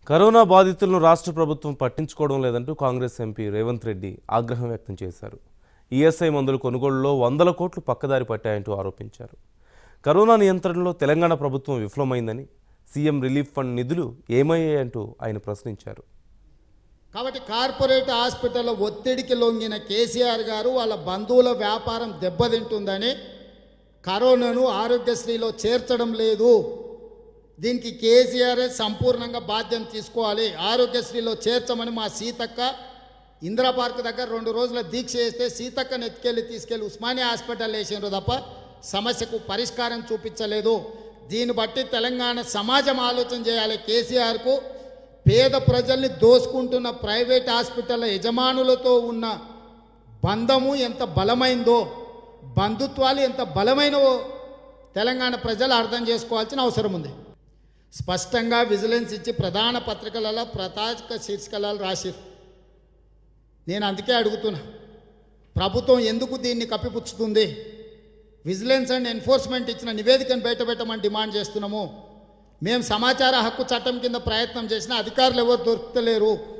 corona బాధితులను రాష్ట్ర ప్రభుత్వం పట్టించుకోవడం లేదంటూ కాంగ్రెస్ ఎంపీ రేవంత్ రెడ్డి ఆగ్రహం వ్యక్తం చేశారు ఈఎస్ఐ మందుల కొనుగోలులో వందల కోట్లు పక్కదారి పట్టాయంటూ ఆరోపించారు కరోనా నియంత్రణలో తెలంగాణ ప్రభుత్వం విఫలమైందని సీఎం రిలీఫ్ ఫండ్ నిధులు ఏమయ్యాయంటూ ఆయన ప్రశ్నించారు కాబట్టి కార్పొరేట్ హాస్పిటల్లో ఒత్తిడికి లొంగిన కేసీఆర్ గారు వాళ్ళ బంధువుల వ్యాపారం దెబ్బతింటుందని కరోనాను ఆరోగ్యశ్రీలో చేర్చడం లేదు దీనికి కేసీఆర్ సంపూర్ణంగా బాధ్యత తీసుకోవాలి ఆరోగ్యశ్రీలో చేర్చమని మా సీతక్క ఇందిరా పార్క్ దగ్గర రెండు రోజుల దీక్ష చేస్తే సీతక్కను ఎత్తుకెళ్ళి తీసుకెళ్ళి ఉస్మానియా హాస్పిటల్ వేసినారు తప్ప సమస్యకు పరిష్కారం చూపించలేదు దీన్ని బట్టి తెలంగాణ సమాజం ఆలోచన చేయాలి కేసీఆర్కు పేద ప్రజల్ని దోసుకుంటున్న ప్రైవేట్ హాస్పిటల్ యజమానులతో ఉన్న బంధము ఎంత బలమైందో బంధుత్వాలు ఎంత బలమైనవో తెలంగాణ ప్రజలు అర్థం చేసుకోవాల్సిన అవసరం ఉంది స్పష్టంగా విజిలెన్స్ ఇచ్చి ప్రధాన పత్రికలలో ప్రతాక శీర్షికలలో రాసిరు నేను అందుకే అడుగుతున్నా ప్రభుత్వం ఎందుకు దీన్ని కప్పిపుచ్చుతుంది విజిలెన్స్ అండ్ ఎన్ఫోర్స్మెంట్ ఇచ్చిన నివేదికను బయటపెట్టమని డిమాండ్ చేస్తున్నాము మేము సమాచార హక్కు చట్టం కింద ప్రయత్నం చేసినా అధికారులు ఎవరు దొరుకుతలేరు